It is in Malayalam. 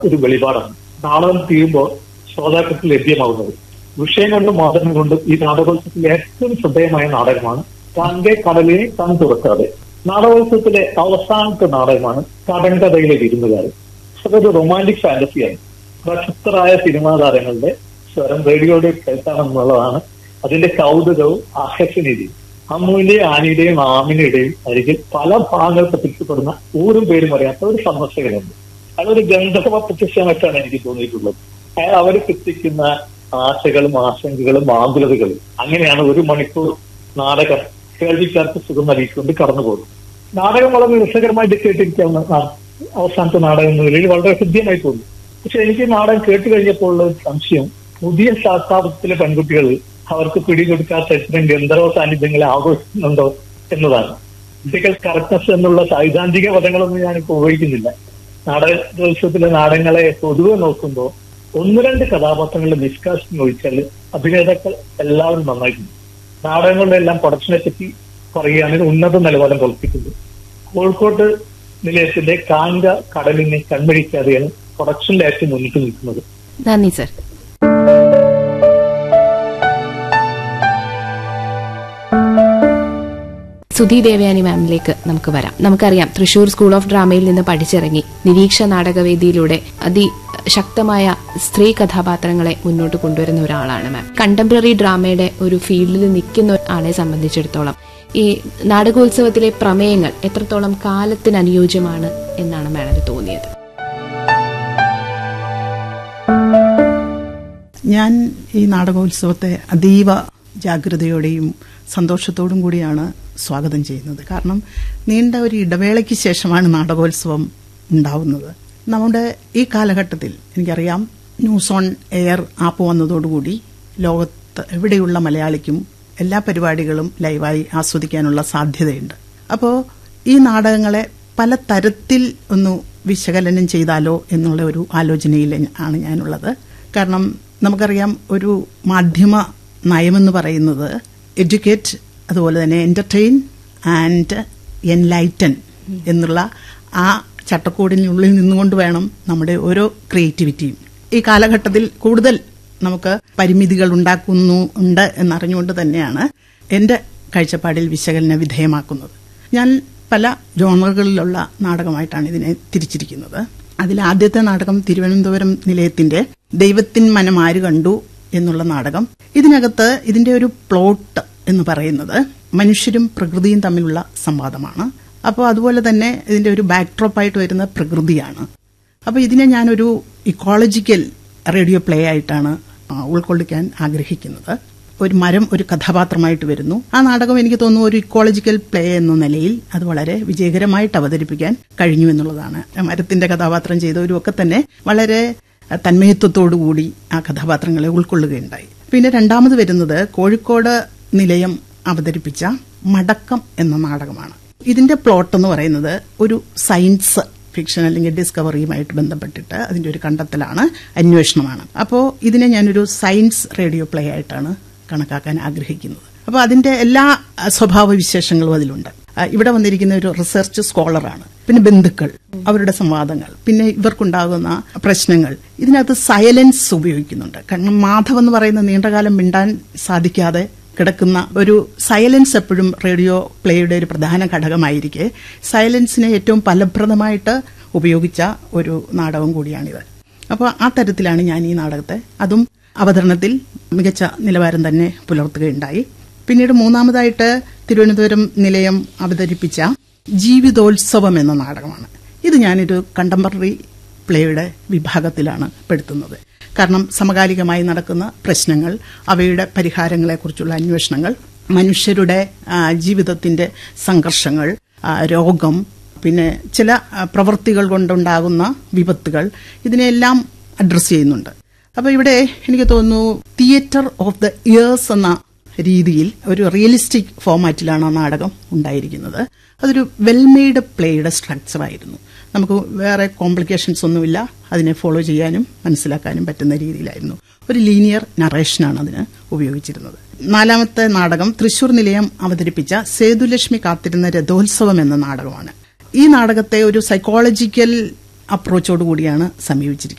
ഒരു വെളിപാടാണ് നാടകം തീരുമ്പോൾ ശ്രോതാക്കൾക്ക് ലഭ്യമാകുന്നത് വിഷയം കൊണ്ടും മാതൃകം കൊണ്ടും ഈ നാടകോത്സവത്തിലെ ഏറ്റവും ശ്രദ്ധേയമായ നാടകമാണ് കാങ്കെ കടലിനെ കൺ തുറക്കാതെ നാടകോത്സവത്തിലെ അവസാനത്തെ നാടകമാണ് കടങ്കഥയിലെ വിരുന്നുകാരൻ അതൊരു റൊമാൻറ്റിക് ഫാന്റസിയാണ് പ്രശസ്തരായ സിനിമാ താരങ്ങളുടെ സ്വരം റേഡിയോയുടെ കേൾക്കാമെന്നുള്ളതാണ് അതിന്റെ കൗതുകവും ആകർഷണീയതയും അമ്മുവിന്റെയും ആനിയുടെയും ആമിനയുടെയും അരികിൽ പല ഭാഗങ്ങൾ പ്രത്യക്ഷപ്പെടുന്ന ഊരും പേരും അറിയാത്ത ഒരു സന്ദർശകനുണ്ട് അതൊരു ഗന്ധർവ പ്രത്യക്ഷമായിട്ടാണ് എനിക്ക് തോന്നിയിട്ടുള്ളത് അയാൾ അവർ എത്തിക്കുന്ന ആശകളും ആശങ്കകളും ആകുലതകളും അങ്ങനെയാണ് ഒരു മണിക്കൂർ നാടകം കേൾവിക്കാർക്ക് സുഖം നൽകിക്കൊണ്ട് കടന്നു പോകും നാടകം വളരെ രസകരമായിട്ട് കേട്ടിരിക്കാവുന്ന നാ- അവസാനത്തെ നാടകം എന്ന നിലയിൽ വളരെ ഹൃദ്യമായി തോന്നി പക്ഷെ എനിക്ക് നാടകം കേട്ട് കഴിഞ്ഞപ്പോൾ ഉള്ള ഒരു സംശയം പുതിയ ശാസ്ത്രാർത്ഥത്തിലെ പെൺകുട്ടികൾ അവർക്ക് പിടികൊടുക്കാത്ത ഇത്തരം ഗന്ധർവ സാന്നിധ്യങ്ങളെ ആഘോഷിക്കുന്നുണ്ടോ എന്നതാണ് ഫിസിക്കൽ കറക്റ്റ്നസ് എന്നുള്ള സൈദ്ധാന്തിക പദങ്ങളൊന്നും ഞാനിപ്പോൾ ഉപയോഗിക്കുന്നില്ല നാടകോത്സവത്തിലെ നാടകങ്ങളെ പൊതുവെ നോക്കുമ്പോൾ ഒന്ന് രണ്ട് കഥാപാത്രങ്ങളുടെ നിഷ്കാശനം ഒഴിച്ചാൽ അഭിനേതാക്കൾ എല്ലാവരും നന്നായിട്ടുണ്ട് നാടകങ്ങളുടെ എല്ലാം പ്രൊഡക്ഷനെ പറ്റി പറയുകയാണെങ്കിൽ ഉന്നത നിലവാരം പുറപ്പിക്കുന്നത് കോഴിക്കോട്ട് നിലയത്തിന്റെ കാങ്ക കടലിനെ കൺമഴിക്കാതെയാണ് പ്രൊഡക്ഷനിൽ ഏറ്റവും മുന്നിട്ട് നിൽക്കുന്നത് നന്ദി സർ സുധി ദേവയാനി മാമിലേക്ക് നമുക്ക് വരാം നമുക്കറിയാം തൃശൂർ സ്കൂൾ ഓഫ് ഡ്രാമയിൽ നിന്ന് പഠിച്ചിറങ്ങി നിരീക്ഷ നാടകവേദിയിലൂടെ അതിശക്തമായ സ്ത്രീ കഥാപാത്രങ്ങളെ മുന്നോട്ട് കൊണ്ടുവരുന്ന ഒരാളാണ് മാം കണ്ടംപററി ഡ്രാമയുടെ ഒരു ഫീൽഡിൽ നിൽക്കുന്ന ആളെ സംബന്ധിച്ചിടത്തോളം ഈ നാടകോത്സവത്തിലെ പ്രമേയങ്ങൾ എത്രത്തോളം കാലത്തിന് അനുയോജ്യമാണ് എന്നാണ് മാഡത്തിന് തോന്നിയത് ഞാൻ ഈ നാടകോത്സവത്തെ അതീവ ജാഗ്രതയോടെയും സന്തോഷത്തോടും കൂടിയാണ് സ്വാഗതം ചെയ്യുന്നത് കാരണം നീണ്ട ഒരു ഇടവേളയ്ക്ക് ശേഷമാണ് നാടകോത്സവം ഉണ്ടാവുന്നത് നമ്മുടെ ഈ കാലഘട്ടത്തിൽ എനിക്കറിയാം ന്യൂസ് ഓൺ എയർ ആപ്പ് വന്നതോടുകൂടി ലോകത്ത് എവിടെയുള്ള മലയാളിക്കും എല്ലാ പരിപാടികളും ലൈവായി ആസ്വദിക്കാനുള്ള സാധ്യതയുണ്ട് അപ്പോൾ ഈ നാടകങ്ങളെ പല തരത്തിൽ ഒന്ന് വിശകലനം ചെയ്താലോ എന്നുള്ള ഒരു ആലോചനയിൽ ആണ് ഞാനുള്ളത് കാരണം നമുക്കറിയാം ഒരു മാധ്യമ നയമെന്ന് പറയുന്നത് എഡ്യൂക്കേറ്റ് അതുപോലെ തന്നെ എന്റർടൈൻ ആൻഡ് എൻലൈറ്റൻ എന്നുള്ള ആ ചട്ടക്കൂടിനുള്ളിൽ നിന്നുകൊണ്ട് വേണം നമ്മുടെ ഓരോ ക്രിയേറ്റിവിറ്റിയും ഈ കാലഘട്ടത്തിൽ കൂടുതൽ നമുക്ക് പരിമിതികൾ ഉണ്ടാക്കുന്നു ഉണ്ട് എന്നറിഞ്ഞുകൊണ്ട് തന്നെയാണ് എന്റെ കാഴ്ചപ്പാടിൽ വിശകലന വിധേയമാക്കുന്നത് ഞാൻ പല ജോണറുകളിലുള്ള നാടകമായിട്ടാണ് ഇതിനെ തിരിച്ചിരിക്കുന്നത് അതിൽ ആദ്യത്തെ നാടകം തിരുവനന്തപുരം നിലയത്തിന്റെ ദൈവത്തിൻ മനം ആര് കണ്ടു എന്നുള്ള നാടകം ഇതിനകത്ത് ഇതിന്റെ ഒരു പ്ലോട്ട് എന്ന് പറയുന്നത് മനുഷ്യരും പ്രകൃതിയും തമ്മിലുള്ള സംവാദമാണ് അപ്പോൾ അതുപോലെ തന്നെ ഇതിന്റെ ഒരു ബാക്ക്ഡ്രോപ്പ് ആയിട്ട് വരുന്ന പ്രകൃതിയാണ് അപ്പോൾ ഇതിനെ ഞാനൊരു ഇക്കോളജിക്കൽ റേഡിയോ പ്ലേ ആയിട്ടാണ് ആ, ഉൾക്കൊള്ളിക്കാൻ ആഗ്രഹിക്കുന്നത് ഒരു മരം ഒരു കഥാപാത്രമായിട്ട് വരുന്നു ആ നാടകം എനിക്ക് തോന്നുന്നു ഒരു ഇക്കോളജിക്കൽ പ്ലേ എന്ന നിലയിൽ അത് വളരെ വിജയകരമായിട്ട് അവതരിപ്പിക്കാൻ കഴിഞ്ഞു എന്നുള്ളതാണ് മരത്തിന്റെ കഥാപാത്രം ചെയ്തവരും ഒക്കെ തന്നെ വളരെ തന്മയത്വത്തോടുകൂടി ആ കഥാപാത്രങ്ങളെ ഉൾക്കൊള്ളുകയുണ്ടായി പിന്നെ രണ്ടാമത് വരുന്നത് കോഴിക്കോട് നിലയം അവതരിപ്പിച്ച മടക്കം എന്ന നാടകമാണ് ഇതിന്റെ പ്ലോട്ട് എന്ന് പറയുന്നത് ഒരു സയൻസ് ഫിക്ഷൻ അല്ലെങ്കിൽ ഡിസ്കവറിയുമായിട്ട് ബന്ധപ്പെട്ടിട്ട് അതിന്റെ ഒരു കണ്ടെത്തലാണ് അന്വേഷണമാണ് അപ്പോൾ ഇതിനെ ഞാനൊരു സയൻസ് റേഡിയോ പ്ലേ ആയിട്ടാണ് കണക്കാക്കാൻ ആഗ്രഹിക്കുന്നത് അപ്പോൾ അതിന്റെ എല്ലാ അ, സ്വഭാവ വിശേഷങ്ങളും അതിലുണ്ട് ആ, ഇവിടെ വന്നിരിക്കുന്ന ഒരു റിസർച്ച് സ്കോളറാണ് പിന്നെ ബന്ധുക്കൾ അവരുടെ സംവാദങ്ങൾ പിന്നെ ഇവർക്കുണ്ടാകുന്ന പ്രശ്നങ്ങൾ ഇതിനകത്ത് സൈലൻസ് ഉപയോഗിക്കുന്നുണ്ട് കാരണം മാധവ് എന്ന് പറയുന്ന നീണ്ടകാലം മിണ്ടാൻ സാധിക്കാതെ കിടക്കുന്ന ഒരു സൈലൻസ് എപ്പോഴും റേഡിയോ പ്ലേയുടെ ഒരു പ്രധാന ഘടകമായിരിക്കെ സൈലൻസിനെ ഏറ്റവും ഫലപ്രദമായിട്ട് ഉപയോഗിച്ച ഒരു നാടകം കൂടിയാണിത് അപ്പോൾ ആ തരത്തിലാണ് ഞാൻ ഈ നാടകത്തെ അതും അവതരണത്തിൽ മികച്ച നിലവാരം തന്നെ പുലർത്തുകയുണ്ടായി പിന്നീട് മൂന്നാമതായിട്ട് തിരുവനന്തപുരം നിലയം അവതരിപ്പിച്ച ജീവിതോത്സവം എന്ന നാടകമാണ് ഇത് ഞാനൊരു കണ്ടംപററി പ്ലേയുടെ വിഭാഗത്തിലാണ് പെടുത്തുന്നത് കാരണം സമകാലികമായി നടക്കുന്ന പ്രശ്നങ്ങൾ അവയുടെ പരിഹാരങ്ങളെക്കുറിച്ചുള്ള അന്വേഷണങ്ങൾ മനുഷ്യരുടെ ആ, ജീവിതത്തിന്റെ സംഘർഷങ്ങൾ ആ, രോഗം പിന്നെ ചില ആ, പ്രവൃത്തികൾ കൊണ്ടുണ്ടാകുന്ന വിപത്തുകൾ ഇതിനെല്ലാം അഡ്രസ് ചെയ്യുന്നുണ്ട് അപ്പൊ ഇവിടെ എനിക്ക് തോന്നുന്നു തിയേറ്റർ ഓഫ് ദ ഇയേഴ്സ് എന്ന രീതിയിൽ ഒരു റിയലിസ്റ്റിക് ഫോമാറ്റിലാണ് ആ നാടകം ഉണ്ടായിരിക്കുന്നത് അതൊരു വെൽമെയ്ഡ് പ്ലേയുടെ സ്ട്രക്ചർ ആയിരുന്നു നമുക്ക് വേറെ കോംപ്ലിക്കേഷൻസ് ഒന്നുമില്ല അതിനെ ഫോളോ ചെയ്യാനും മനസ്സിലാക്കാനും പറ്റുന്ന രീതിയിലായിരുന്നു ഒരു ലീനിയർ നറേഷനാണ് അതിന് ഉപയോഗിച്ചിരുന്നത് നാലാമത്തെ നാടകം തൃശൂർ നിലയം അവതരിപ്പിച്ച സേതുലക്ഷ്മി കാത്തിരുന്ന രഥോത്സവം എന്ന നാടകമാണ് ഈ നാടകത്തെ ഒരു സൈക്കോളജിക്കൽ അപ്രോച്ചോട് കൂടിയാണ് സമീപിച്ചിരിക്കുന്നത്